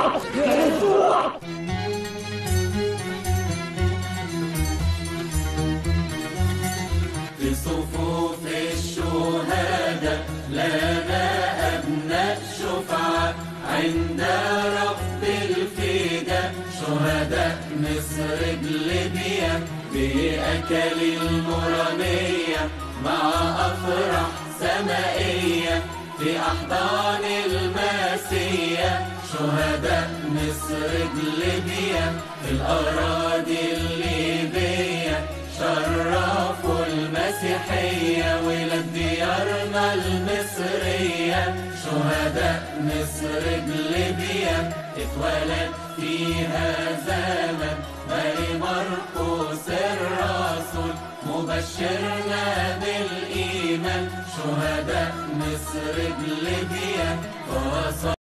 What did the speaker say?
يسوع يا يسوع في صفوف الشهداء لنا أبناء شفعاء عند رب الفداء شهداء مصر بليبيا بأكل المرمية مع أفراح سمائية في أحضان الماسية شهداء مصر بليبيا في الأراضي الليبية شرفوا المسيحية ولاد ديارنا المصرية شهداء مصر بليبيا اتولد فيها زمن ماري مرقس الرسول مبشرنا بالإيمان شهداء مصر بليبيا وصل